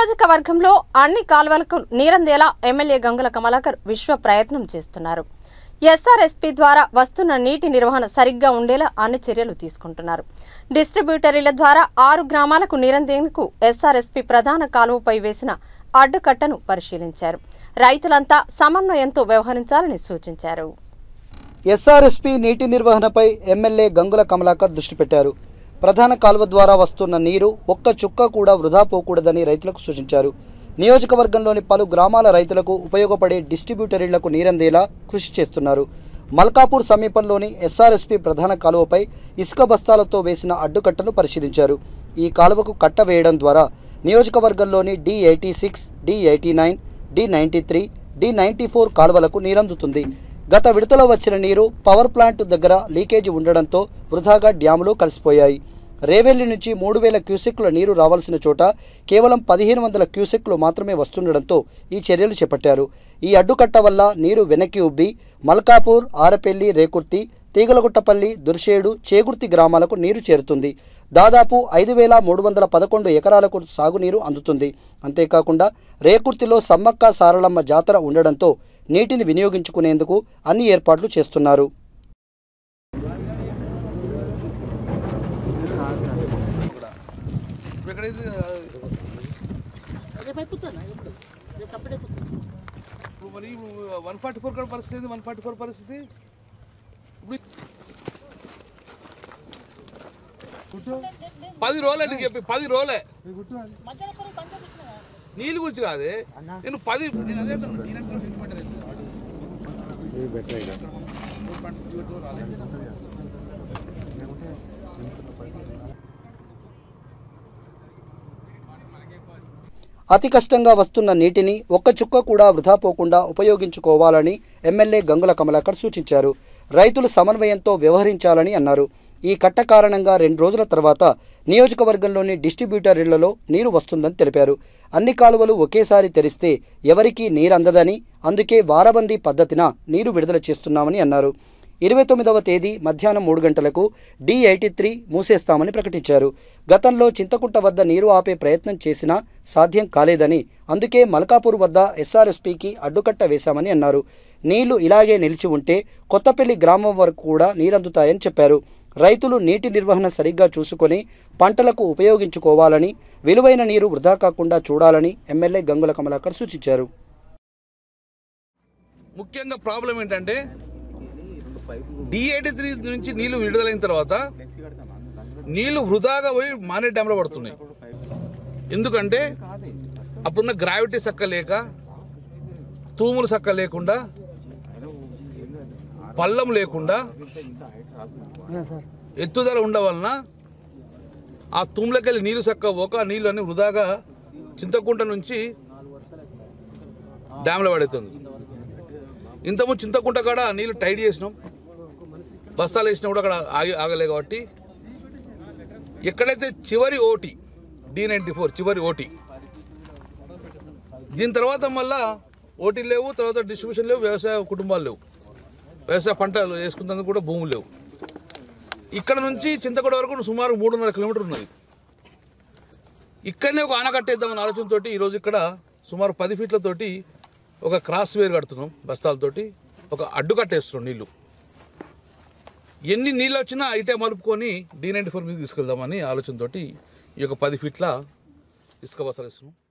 నియోజకవర్గంలో అన్ని కాలువలకు నీరందేలా ఎమ్మెల్యే గంగుల కమలాకర్ విశ్వ ప్రయత్నం చేస్తున్నారు ఎస్ఆర్ఎస్పీ ద్వారా వస్తున్న నీటి నిర్వహణ సరిగ్గా ఉండేలా అన్ని చర్యలు తీసుకుంటున్నారు డిస్ట్రిబ్యూటరీల ద్వారా ఆరు గ్రామాలకు నీరందేందుకు ఎస్ఆర్ఎస్పీ ప్రధాన కాలువపై వేసిన అడ్డుకట్టను పరిశీలించారు రైతులంతా సమన్వయంతో వ్యవహరించాలని సూచించారు ఎస్ఆర్ఎస్పీ నీటి నిర్వహణపై ఎమ్మెల్యే గంగుల కమలాకర్ దృష్టి పెట్టారు ప్రధాన కాలువ ద్వారా వస్తున్న నీరు ఒక్క చుక్క కూడా వృధా పోకూడదని రైతులకు సూచించారు నియోజకవర్గంలోని పలు గ్రామాల రైతులకు ఉపయోగపడే డిస్ట్రిబ్యూటరీలకు నీరందేలా కృషి చేస్తున్నారు మల్కాపూర్ సమీపంలోని ఎస్ఆర్ఎస్పీ ప్రధాన కాలువపై ఇసుక బస్తాలతో వేసిన అడ్డుకట్టను పరిశీలించారు ఈ కాలువకు కట్ట వేయడం ద్వారా నియోజకవర్గంలోని D eighty six D eighty nine D ninety three D ninety four కాలువలకు నీరందుతుంది గత విడతలో వచ్చిన నీరు పవర్ ప్లాంట్ దగ్గర లీకేజీ ఉండడంతో వృధాగా డ్యాములో కలిసిపోయాయి రేవెల్లి నుంచి మూడు వేల క్యూసెక్ల నీరు రావాల్సిన చోట కేవలం పదిహేను వందల క్యూసెక్లు మాత్రమే వస్తుండడంతో ఈ చర్యలు చేపట్టారు ఈ అడ్డుకట్ట వల్ల నీరు వెనక్కి ఉబ్బి మల్కాపూర్ ఆరపెల్లి రేకుర్తి తీగలగుట్టపల్లి దుర్షేడు చేగుర్తి గ్రామాలకు నీరు చేరుతుంది దాదాపు ఐదు వేల మూడు వందల పదకొండు ఎకరాలకు సాగునీరు అందుతుంది అంతేకాకుండా రేకుర్తిలో సమ్మక్క సారలమ్మ జాతర ఉండడంతో నీటిని వినియోగించుకునేందుకు అన్ని ఏర్పాట్లు చేస్తున్నారు ఇప్పుడు ఎక్కడైతే రేపు అయిపోతుందా ఎప్పుడు రేపు కంప్లీట్ అయిపోతుంది ఇప్పుడు మరి వన్ ఫార్టీ ఫోర్ కూడా పరిస్థితి ఏంది వన్ ఫార్టీ ఫోర్ పరిస్థితి ఇప్పుడు పది రోజులే నీకు చెప్పి పది రోజులే మధ్యాహ్నం సరే బంద్ చేపించిన నీళ్ళు గురించి కాదే నేను పది నేను అదే అంటున్నా. నేను అంటున్నా, ఎన్ని మీటర్ ఎంత? అతి కష్టంగా వస్తున్న నీటిని ఒక్క చుక్క కూడా వృధా పోకుండా ఉపయోగించుకోవాలని ఎమ్మెల్యే గంగుల కమలాకర్ సూచించారు రైతులు సమన్వయంతో వ్యవహరించాలని అన్నారు ఈ కట్ట కారణంగా రెండు రోజుల తర్వాత నియోజకవర్గంలోని డిస్ట్రిబ్యూటర్లలో నీరు వస్తుందని తెలిపారు అన్ని కాలువలు ఒకేసారి తెరిస్తే ఎవరికీ నీరందదని అందుకే వారబందీ పద్ధతిన నీరు విడుదల చేస్తున్నామని అన్నారు ఇరవై తొమ్మిదవ తేదీ మధ్యాహ్నం మూడు గంటలకు డి ఎయిటీ త్రీ మూసేస్తామని ప్రకటించారు గతంలో చింతకుంట వద్ద నీరు ఆపే ప్రయత్నం చేసినా సాధ్యం కాలేదని అందుకే మల్కాపూర్ వద్ద ఎస్ఆర్ఎస్పీకి అడ్డుకట్ట వేశామని అన్నారు నీళ్లు ఇలాగే నిలిచి ఉంటే కొత్తపల్లి గ్రామం వరకు కూడా నీరందుతాయని చెప్పారు రైతులు నీటి నిర్వహణ సరిగ్గా చూసుకొని పంటలకు ఉపయోగించుకోవాలని విలువైన నీరు వృధా కాకుండా చూడాలని ఎమ్మెల్యే గంగుల కమలాకర్ సూచించారు ముఖ్యంగా ప్రాబ్లం ఏంటంటే డి ఎయిటీ త్రీ నుంచి నీళ్లు విడుదలైన తర్వాత నీళ్లు వృధాగా పోయి మానే డ్యాంలో పడుతున్నాయి ఎందుకంటే అప్పుడున్న గ్రావిటీ సక్క లేక తూములు సక్క లేకుండా పల్లం లేకుండా ఎత్తుదల ఉండ వలన ఆ తూములకెళ్ళి నీళ్లు సక్క పోక ఆ నీళ్ళు అన్ని వృధాగా చింతకుంట నుంచి డ్యాంలో పడుతుంది ఇంతకుముందు చింతకుంట కాడ నీళ్ళు టైట్ చేసినాం బస్తాలు వేసినా కూడా అక్కడ ఆగి ఆగలే కాబట్టి ఎక్కడైతే చివరి ఓటీ డి నైంటీ ఫోర్ చివరి ఓటీ దీని తర్వాత మళ్ళా ఓటీలు లేవు తర్వాత డిస్ట్రిబ్యూషన్ లేవు వ్యవసాయ కుటుంబాలు లేవు వ్యవసాయ పంటలు వేసుకున్నందుకు కూడా భూములు లేవు ఇక్కడ నుంచి చింతకొండ వరకు సుమారు మూడున్నర కిలోమీటర్ ఉన్నది ఇక్కడనే ఒక ఆనకట్టేద్దామన్న ఆలోచనతో ఈరోజు ఇక్కడ సుమారు పది ఫీట్లతోటి ఒక క్రాస్ వేర్ కడుతున్నాం బస్తాలతోటి ఒక అడ్డు కట్టేస్తున్నాం నీళ్లు ఎన్ని నీళ్ళు వచ్చినా ఇటే మలుపుకొని డి నైంటీ ఫోర్ మీద తీసుకెళ్దామని ఆలోచనతోటి ఈ యొక్క పది ఫీట్ల ఇసుక బస్తాలు ఇస్తున్నాం